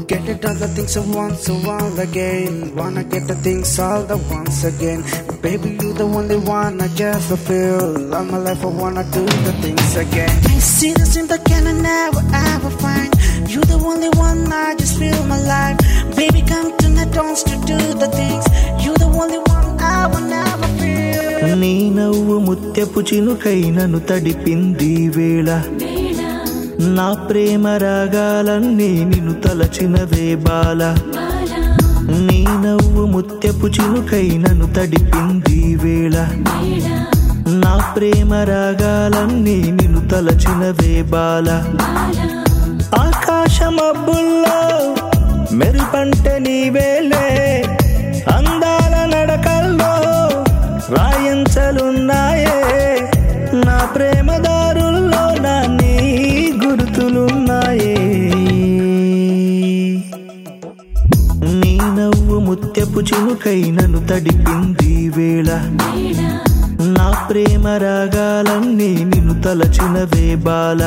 Get it all the things I want so all again. Wanna get the things all the once again. Baby, you the only one I just feel. All my life I wanna do the things again. I see the thing that can I never ever find. You the only one I just feel my life. Baby, come tonight, don't to do the things. You the only one I will never feel. నీ నవ్వు ముత్యపు చినుకై నన్ను తడిపింది ఈ వేళ నా ప్రేమ రాగాలన్నీ నిన్ను తలచినవే బాల నీ నవ్వు ముత్యపు చినుకై నన్ను తడిపింది ఈ వేళ నా ప్రేమ రాగాలన్నీ నిన్ను తలచినవే బాల ఆకాశమబ్బుల్లో మెరుపంటే నీవేలే అందాల నడకల్లో రాయించలున్నాయే నా ప్రేమ దారుల్లో నా నీ గుర్తులున్నాయే నీ నవ్వు ముత్యపు చినుకై నన్ను తడిపింది ఈ వేళ నా ప్రేమ రాగాలన్నీ నిన్ను తలచినవే బాల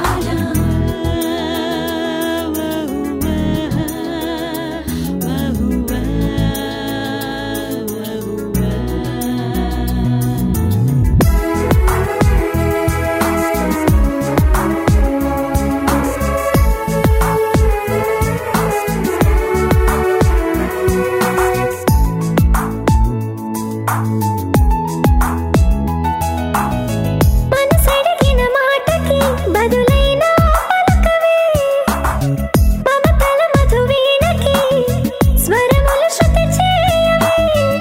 మనసడిగిన మాటకి బదులైన పలకవే మమతల మధువీణకి స్వరములు శృతి చేయవే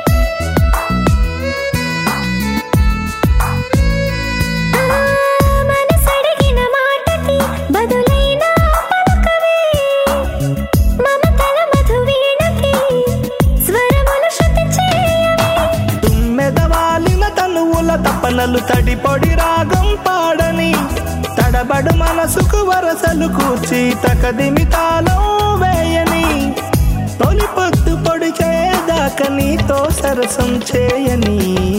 ఆ, మనసడిగిన మాటకి బదులైన పలకవే మమతల మధువీణకి స్వరములు శృతి చేయవే తుమ్మెదవాలిన తనువుల తపనలు తడిపొడి రాగం పాడని తడబడు మనసుకు వరసలు కూర్చి తకదిమి తాళం వేయని తొలి పొద్దు పొడి చేయదాక నీతో సరసం చేయని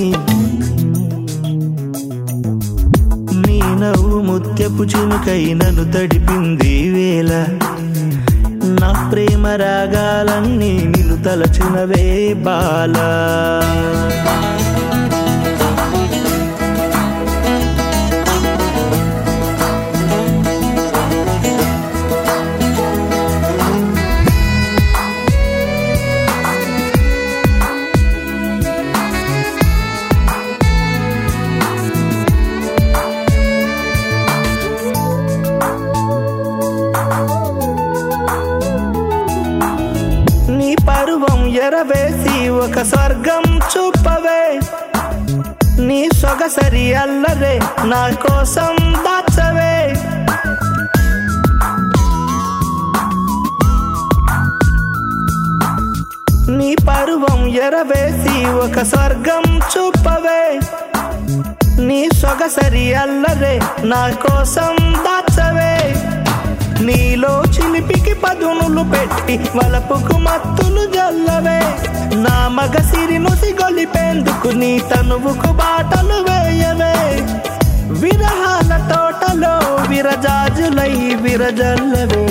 నీ నవ్వు ముత్యపు చినుకై నన్ను తడిపింది ఈ వేళ నా ప్రేమ రాగాలన్నీ నిన్ను తలచినవే బాలా నీ పరువం ఎరవేసి ఒక స్వర్గం చూపవే నీ సొగసరి అల్లరే నా కోసం దాచవే నీ పరువం ఎరవేసి ఒక స్వర్గం చూపవే నీ సొగసరి అల్లరే నా కోసం దాచవే నీలో చిలిపికి పదునులు పెట్టి వలపుకు మత్తులు జల్లవే నా మగ సిరి నుసి గొలిపేందుకు నీ తనువుకు బాటలు వేయవే విరహాల తోటలో విరజాజులై విరజల్లవే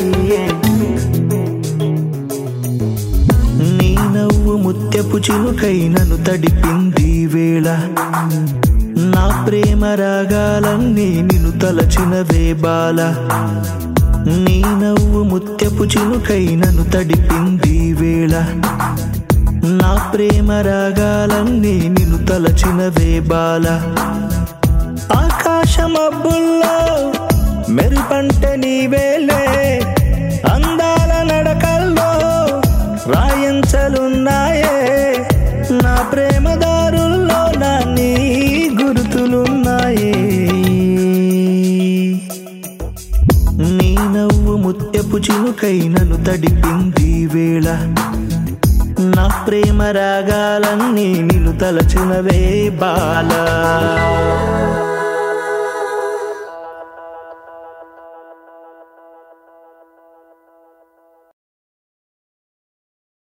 నీ నవ్వు ముత్యపు చినుకై నన్ను తడిపింది ఈ వేళ నా ప్రేమ రాగాలన్నీ నిన్ను తలచినవే బాల నీ నవ్వు ముత్యపు చినుకై నన్ను తడిపింది ఈ వేళ నా ప్రేమ రాగాలన్నీ నిన్ను తలచినవే బాల ఆకాశమబ్బుల్లో మెరుపంటే నీవేలే అందాల నడకల్లో రాయించలున్నాయే నా ప్రేమ దారుల్లో నా నీ గుర్తులున్నాయే నీ నవ్వు ముత్యపు చినుకై నన్ను తడిపింది ఈ వేళ నా ప్రేమ రాగాలన్నీ నిన్ను తలచినవే బాల